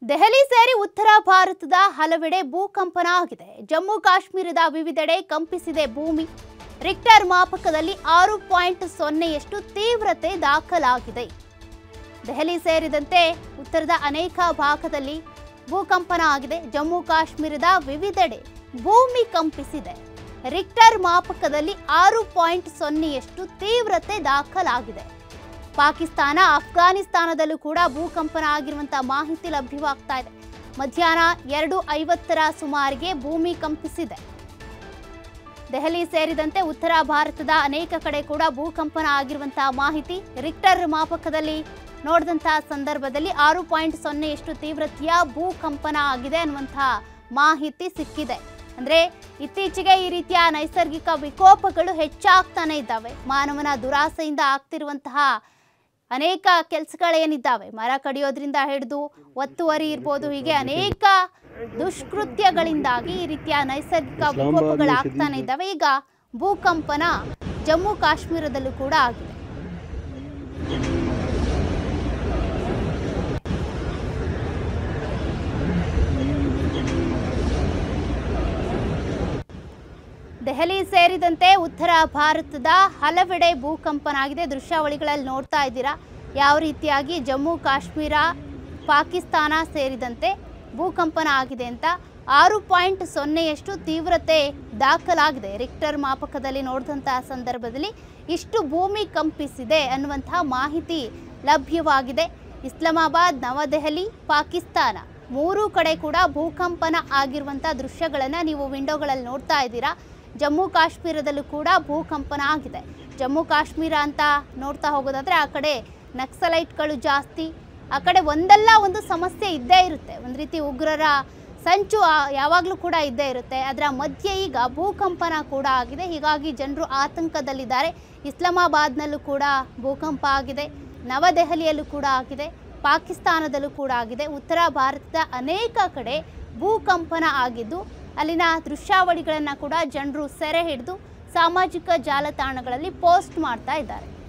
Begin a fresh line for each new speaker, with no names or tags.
ದೆಹಲಿ ಸೇರಿ ಉತ್ತರ ಭಾರತದ ಹಲವೆಡೆ ಭೂಕಂಪನ ಆಗಿದೆ ಜಮ್ಮು ಕಾಶ್ಮೀರದ ವಿವಿಧೆಡೆ ಕಂಪಿಸಿದೆ ಭೂಮಿ ರಿಕ್ಟರ್ ಮಾಪಕದಲ್ಲಿ ಆರು ಪಾಯಿಂಟ್ ಸೊನ್ನೆಯಷ್ಟು ತೀವ್ರತೆ ದಾಖಲಾಗಿದೆ ದೆಹಲಿ ಸೇರಿದಂತೆ ಉತ್ತರದ ಅನೇಕ ಭಾಗದಲ್ಲಿ ಭೂಕಂಪನ ಆಗಿದೆ ಜಮ್ಮು ಕಾಶ್ಮೀರದ ವಿವಿಧೆಡೆ ಭೂಮಿ ಕಂಪಿಸಿದೆ ರಿಕ್ಟರ್ ಮಾಪಕದಲ್ಲಿ ಆರು ಪಾಯಿಂಟ್ ಸೊನ್ನೆಯಷ್ಟು ತೀವ್ರತೆ ದಾಖಲಾಗಿದೆ ಪಾಕಿಸ್ತಾನ ಅಫ್ಘಾನಿಸ್ತಾನದಲ್ಲೂ ಕೂಡ ಭೂಕಂಪನ ಆಗಿರುವಂಥ ಮಾಹಿತಿ ಲಭ್ಯವಾಗ್ತಾ ಇದೆ ಮಧ್ಯಾಹ್ನ ಎರಡು ಐವತ್ತರ ಸುಮಾರಿಗೆ ಭೂಮಿ ಕಂಪಿಸಿದೆ ದೆಹಲಿ ಸೇರಿದಂತೆ ಉತ್ತರ ಭಾರತದ ಅನೇಕ ಕಡೆ ಕೂಡ ಭೂಕಂಪನ ಆಗಿರುವಂತಹ ಮಾಹಿತಿ ರಿಕ್ಟರ್ ಮಾಪಕದಲ್ಲಿ ನೋಡಿದಂತಹ ಸಂದರ್ಭದಲ್ಲಿ ಆರು ಪಾಯಿಂಟ್ ಸೊನ್ನೆಯಷ್ಟು ತೀವ್ರತೆಯ ಭೂಕಂಪನ ಆಗಿದೆ ಅನ್ನುವಂತಹ ಮಾಹಿತಿ ಸಿಕ್ಕಿದೆ ಅಂದ್ರೆ ಇತ್ತೀಚೆಗೆ ಈ ರೀತಿಯ ನೈಸರ್ಗಿಕ ವಿಕೋಪಗಳು ಹೆಚ್ಚಾಗ್ತಾನೆ ಇದ್ದಾವೆ ಮಾನವನ ದುರಾಸೆಯಿಂದ ಆಗ್ತಿರುವಂತಹ ಅನೇಕ ಕೆಲಸಗಳೇನಿದ್ದಾವೆ ಮರ ಕಡಿಯೋದ್ರಿಂದ ಹಿಡಿದು ಒತ್ತುವರಿ ಇರ್ಬೋದು ಹೀಗೆ ಅನೇಕ ದುಷ್ಕೃತ್ಯಗಳಿಂದಾಗಿ ಈ ರೀತಿಯ ನೈಸರ್ಗಿಕ ವಿಕೋಪಗಳಾಗ್ತಾನೆ ಇದ್ದಾವೆ ಈಗ ಭೂಕಂಪನ ಜಮ್ಮು ಕಾಶ್ಮೀರದಲ್ಲೂ ಕೂಡ ಆಗಿದೆ ದೆಹಲಿ ಸೇರಿದಂತೆ ಉತ್ತರ ಭಾರತದ ಹಲವೆಡೆ ಭೂಕಂಪನ ಆಗಿದೆ ದೃಶ್ಯಾವಳಿಗಳಲ್ಲಿ ನೋಡ್ತಾ ಇದ್ದೀರಾ ಯಾವ ರೀತಿಯಾಗಿ ಜಮ್ಮು ಕಾಶ್ಮೀರ ಪಾಕಿಸ್ತಾನ ಸೇರಿದಂತೆ ಭೂಕಂಪನ ಆಗಿದೆ ಅಂತ ಆರು ಪಾಯಿಂಟ್ ಸೊನ್ನೆಯಷ್ಟು ತೀವ್ರತೆ ದಾಖಲಾಗಿದೆ ರಿಕ್ಟರ್ ಮಾಪಕದಲ್ಲಿ ನೋಡಿದಂತಹ ಸಂದರ್ಭದಲ್ಲಿ ಇಷ್ಟು ಭೂಮಿ ಕಂಪಿಸಿದೆ ಅನ್ನುವಂತಹ ಮಾಹಿತಿ ಲಭ್ಯವಾಗಿದೆ ಇಸ್ಲಾಮಾಬಾದ್ ನವದೆಹಲಿ ಪಾಕಿಸ್ತಾನ ಮೂರೂ ಕಡೆ ಕೂಡ ಭೂಕಂಪನ ಆಗಿರುವಂಥ ದೃಶ್ಯಗಳನ್ನು ನೀವು ವಿಂಡೋಗಳಲ್ಲಿ ನೋಡ್ತಾ ಇದ್ದೀರಾ ಜಮ್ಮು ಕಾಶ್ಮೀರದಲ್ಲೂ ಕೂಡ ಭೂಕಂಪನ ಆಗಿದೆ ಜಮ್ಮು ಕಾಶ್ಮೀರ ಅಂತ ನೋಡ್ತಾ ಹೋಗೋದಾದ್ರೆ ಆ ಕಡೆ ನಕ್ಸಲೈಟ್ಗಳು ಜಾಸ್ತಿ ಆ ಕಡೆ ಒಂದಲ್ಲ ಒಂದು ಸಮಸ್ಯೆ ಇದ್ದೇ ಇರುತ್ತೆ ಒಂದು ರೀತಿ ಉಗ್ರರ ಸಂಚು ಆ- ಯಾವಾಗಲೂ ಕೂಡ ಇದ್ದೇ ಇರುತ್ತೆ ಅದರ ಮಧ್ಯೆ ಈಗ ಭೂಕಂಪನ ಕೂಡ ಆಗಿದೆ ಹೀಗಾಗಿ ಜನರು ಆತಂಕದಲ್ಲಿದ್ದಾರೆ ಇಸ್ಲಾಮಾಬಾದ್ನಲ್ಲೂ ಕೂಡ ಭೂಕಂಪ ಆಗಿದೆ ನವದೆಹಲಿಯಲ್ಲೂ ಕೂಡ ಆಗಿದೆ ಪಾಕಿಸ್ತಾನದಲ್ಲೂ ಕೂಡ ಆಗಿದೆ ಉತ್ತರ ಭಾರತದ ಅನೇಕ ಕಡೆ ಭೂಕಂಪನ ಆಗಿದ್ದು ಅಲ್ಲಿನ ದೃಶ್ಯಾವಳಿಗಳನ್ನು ಕೂಡ ಜನರು ಸೆರೆ ಹಿಡಿದು ಸಾಮಾಜಿಕ ಜಾಲತಾಣಗಳಲ್ಲಿ ಪೋಸ್ಟ್ ಮಾಡ್ತಾ ಇದ್ದಾರೆ